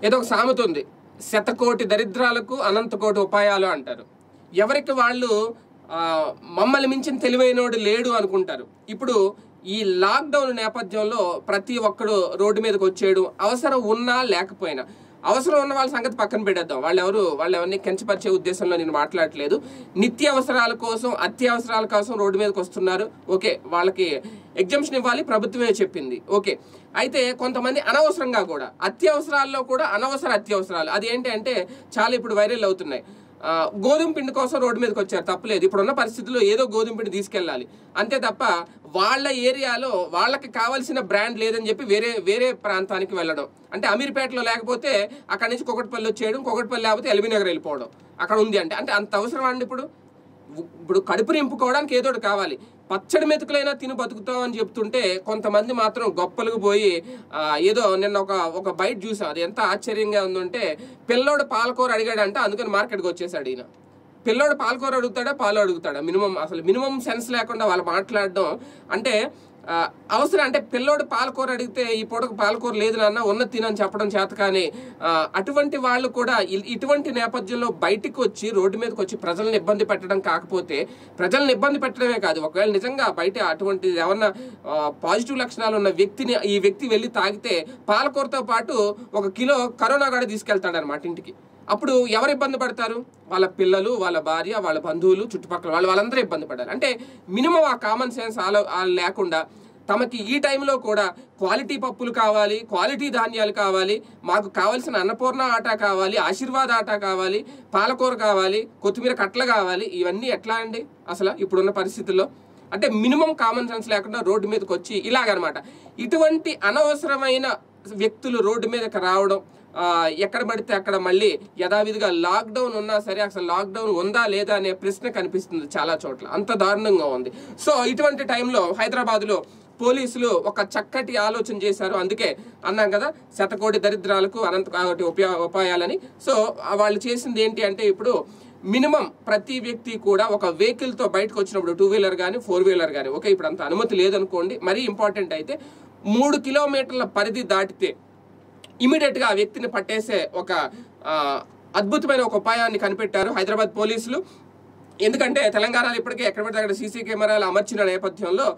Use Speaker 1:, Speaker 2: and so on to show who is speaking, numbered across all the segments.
Speaker 1: ఏదో ఒక సామెత ఉంది శతకోటి దరిద్రాలకు అనంతకోటి ఉపాయాలు అంటారు ఎవరికి వాళ్ళు ఆ, మమ్మల్ని మించిన తెలివైనోడు లేడు అనుకుంటారు ఇప్పుడు ఈ లాక్డౌన్ నేపథ్యంలో ప్రతి ఒక్కడు రోడ్డు మీదకి వచ్చేయడం అవసరం ఉన్నా లేకపోయినా అవసరం ఉన్న వాళ్ళ సంగతి పక్కన పెట్టేద్దాం వాళ్ళు ఎవరు వాళ్ళు ఎవరిని కించపరిచే ఉద్దేశంలో నేను మాట్లాడట్లేదు నిత్య అవసరాల కోసం అత్యవసరాల కోసం రోడ్డు మీదకి వస్తున్నారు ఓకే వాళ్ళకి ఎగ్జామ్షన్ ఇవ్వాలి ప్రభుత్వమే చెప్పింది ఓకే అయితే కొంతమంది అనవసరంగా కూడా అత్యవసరాల్లో కూడా అనవసర అత్యవసరాలు అది ఏంటి అంటే చాలా ఇప్పుడు వైరల్ అవుతున్నాయి ఆ, గోధుమ పిండి కోసం రోడ్డు మీదకి వచ్చారు తప్పలేదు ఇప్పుడున్న పరిస్థితుల్లో ఏదో గోధుమ పిండి తీసుకెళ్ళాలి అంతే తప్ప వాళ్ళ ఏరియాలో వాళ్ళకి కావాల్సిన బ్రాండ్ లేదని చెప్పి వేరే వేరే ప్రాంతానికి వెళ్ళడం అంటే అమీర్పేటలో లేకపోతే అక్కడి నుంచి కొకటిపల్లి వచ్చేయడం కొకటిపల్లి లేకపోతే ఎల్బీ నగర్ వెళ్ళిపోవడం అక్కడ ఉంది అంటే అంటే అంత అవసరం అండి ఇప్పుడు ఇప్పుడు కడుపు నింపుకోవడానికి ఏదో ఒకటి కావాలి పచ్చడి మెతుకులైనా తిని బతుకుతాం అని చెప్తుంటే కొంతమంది మాత్రం గొప్పలకు పోయి ఆ, ఏదో నిన్న ఒక ఒక బయట చూసాం అది ఎంత ఆశ్చర్యంగా ఉందంటే పిల్లోడు పాలకూర అడిగాడంట అందుకని మార్కెట్కి వచ్చేసాడు ఈయన పిల్లోడు పాలకూర అడుగుతాడా పాలు అడుగుతాడా మినిమం అసలు మినిమం సెన్స్ లేకుండా వాళ్ళు మాట్లాడడం అంటే ఆ, అవసరం అంటే పిల్లోడు పాలకూర అడిగితే ఈ పూటకు పాలకూర లేదు నాన్న ఉన్న తినని చెప్పడం చేత కానీ ఆ, అటువంటి వాళ్ళు కూడా ఇ- ఇటువంటి నేపథ్యంలో బయటికి వచ్చి రోడ్డు మీదకి వచ్చి ప్రజల్ని ఇబ్బంది పెట్టడం కాకపోతే ప్రజల్ని ఇబ్బంది పెట్టడమే కాదు ఒకవేళ నిజంగా బయట అటువంటి ఏమన్నా పాజిటివ్ లక్షణాలు ఉన్న వ్యక్తిని ఈ వ్యక్తి వెళ్ళి తాగితే పాలకూరతో పాటు ఒక కిలో కరోనా కూడా తీసుకెళ్తాడు అనమాట ఇంటికి అప్పుడు ఎవరు ఇబ్బంది పడతారు వాళ్ళ పిల్లలు వాళ్ళ భార్య వాళ్ళ బంధువులు చుట్టుపక్కల వాళ్ళు వాళ్ళందరూ ఇబ్బంది పడాలి అంటే మినిమం ఆ కామన్ సెన్స్ ఆలో ఆ లేకుండా తమకి ఈ టైంలో కూడా క్వాలిటీ పప్పులు కావాలి క్వాలిటీ ధాన్యాలు కావాలి మాకు కావాల్సిన అన్నపూర్ణ ఆట కావాలి ఆశీర్వాద ఆట కావాలి పాలకూర కావాలి కొత్తిమీర కట్టలు కావాలి ఇవన్నీ ఎట్లా అండి అసలు ఇప్పుడున్న పరిస్థితుల్లో అంటే మినిమం కామన్ సెన్స్ లేకుండా రోడ్డు మీదకి వచ్చి ఇలాగనమాట ఇటువంటి అనవసరమైన వ్యక్తులు రోడ్డు మీదకి రావడం ఆ, ఎక్కడ పడితే అక్కడ మళ్ళీ యథావిధిగా లాక్డౌన్ ఉన్నా సరే అసలు లాక్డౌన్ ఉందా లేదా అనే ప్రశ్న కనిపిస్తుంది చాలా చోట్ల అంత దారుణంగా ఉంది సో ఇటువంటి టైంలో హైదరాబాద్లో పోలీసులు ఒక చక్కటి ఆలోచన చేశారు అందుకే అన్నాం కదా శతకోటి దరిద్రాలకు అనంత కోటి ఉపయా ఉపాయాలని సో ఆ వాళ్ళు చేసింది ఏంటి అంటే ఇప్పుడు మినిమం ప్రతి వ్యక్తి కూడా ఒక వెహికల్ తో బయటకు వచ్చినప్పుడు టూ వీలర్ కానీ ఫోర్ వీలర్ కానీ ఓకే ఇప్పుడు అంత అనుమతి లేదనుకోండి మరీ ఇంపార్టెంట్ అయితే మూడు కిలోమీటర్ల పరిధి దాటితే ఇమీడియట్ గా ఆ వ్యక్తిని పట్టేసే ఒక ఆ, అద్భుతమైన ఒక ఉపాయాన్ని కనిపెట్టారు హైదరాబాద్ పోలీసులు ఎందుకంటే తెలంగాణలో ఇప్పటికే ఎక్కడ పడితే అక్కడ సీసీ కెమెరాలు అమర్చిన నేపథ్యంలో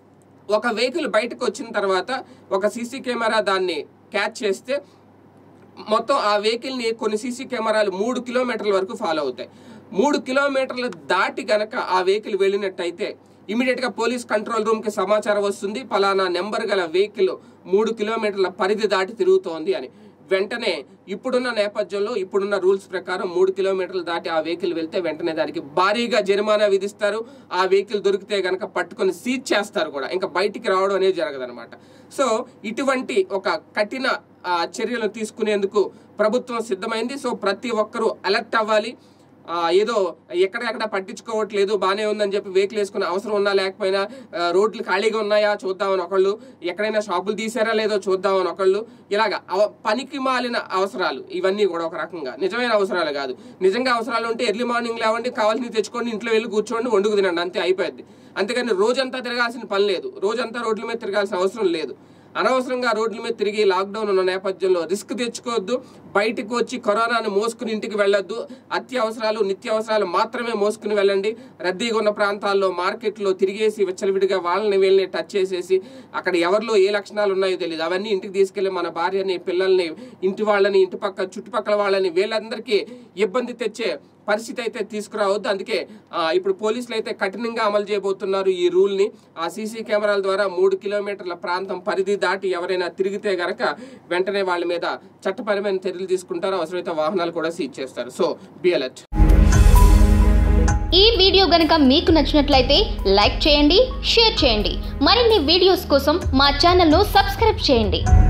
Speaker 1: ఒక వెహికల్ బయటకు వచ్చిన తర్వాత ఒక సీసీ కెమెరా దాన్ని క్యాచ్ చేస్తే మొత్తం ఆ వెహికల్ని కొన్ని సీసీ కెమెరాలు మూడు కిలోమీటర్ల వరకు ఫాలో అవుతాయి మూడు కిలోమీటర్లు దాటి గనక ఆ వెహికల్ వెళ్ళినట్టయితే ఇమీడియట్ గా పోలీస్ కంట్రోల్ రూమ్ కి సమాచారం వస్తుంది పలానా నెంబర్ గల వెహికల్ మూడు కిలోమీటర్ల పరిధి దాటి తిరుగుతోంది అని వెంటనే ఇప్పుడున్న నేపథ్యంలో ఇప్పుడున్న రూల్స్ ప్రకారం మూడు కిలోమీటర్లు దాటి ఆ వెహికల్ వెళ్తే వెంటనే దానికి భారీగా జరిమానా విధిస్తారు ఆ వెహికల్ దొరికితే గనక పట్టుకొని సీజ్ చేస్తారు కూడా ఇంకా బయటికి రావడం అనేది జరగదనమాట సో ఇటువంటి ఒక కఠిన ఆ, చర్యలు తీసుకునేందుకు ప్రభుత్వం సిద్ధమైంది సో ప్రతి ఒక్కరూ అలర్ట్ అవ్వాలి ఆ, ఏదో ఎక్కడెక్కడ పట్టించుకోవట్లేదు బాగానే ఉందని చెప్పి వెహికల్ వేసుకునే అవసరం ఉన్నా లేకపోయినా ఆ, రోడ్లు ఖాళీగా ఉన్నాయా చూద్దామని ఒకళ్ళు ఎక్కడైనా షాపులు తీసారా లేదో చూద్దామని ఒకళ్ళు ఇలాగ అవ- పనికి మాలిన అవసరాలు ఇవన్నీ కూడా ఒక రకంగా నిజమైన అవసరాలు కాదు నిజంగా అవసరాలు ఉంటే ఎర్లీ మార్నింగ్ లేవండి కావాల్సింది తెచ్చుకోండి ఇంట్లో వెళ్ళి కూర్చోండి వండుకు తినండి అంతే అయిపోయింది అంతేగాని రోజంతా తిరగాల్సిన పని లేదు రోజంతా రోడ్ల మీద తిరగాల్సిన అవసరం లేదు అనవసరంగా రోడ్ల మీద తిరిగి లాక్డౌన్ ఉన్న నేపథ్యంలో రిస్క్ తెచ్చుకోవద్దు బయటికి వచ్చి కరోనాను మోసుకుని ఇంటికి వెళ్ళొద్దు అత్యవసరాలు నిత్యావసరాలు మాత్రమే మోసుకుని వెళ్ళండి రద్దీగా ఉన్న ప్రాంతాల్లో మార్కెట్లో తిరిగేసి విచ్చలవిడిగా వాళ్ళని వీళ్ళని టచ్ చేసేసి అక్కడ ఎవరిలో ఏ లక్షణాలు ఉన్నాయో తెలియదు అవన్నీ ఇంటికి తీసుకెళ్లి మన భార్యని పిల్లల్ని ఇంటి వాళ్ళని ఇంటి పక్క చుట్టుపక్కల వాళ్ళని వీళ్ళందరికీ ఇబ్బంది తెచ్చే పరిస్థితి అయితే తీసుకురావద్దు అందుకే ఆ, ఇప్పుడు పోలీసులు అయితే కఠినంగా అమలు చేయబోతున్నారు ఈ రూల్ ని ఆ సీసీ కెమెరాల ద్వారా మూడు కిలోమీటర్ల ప్రాంతం పరిధి దాటి ఎవరైనా తిరిగితే గనక వెంటనే వాళ్ళ మీద చట్టపరమైన చర్యలు తీసుకుంటారు అవసరమైతే వాహనాలు కూడా సీజ్ చేస్తారు సో బి అలర్ట్
Speaker 2: ఈ వీడియో గనుక మీకు నచ్చినట్లయితే లైక్ చేయండి షేర్ చేయండి మరిన్ని వీడియోస్ కోసం మా ఛానల్ను సబ్స్క్రైబ్ చేయండి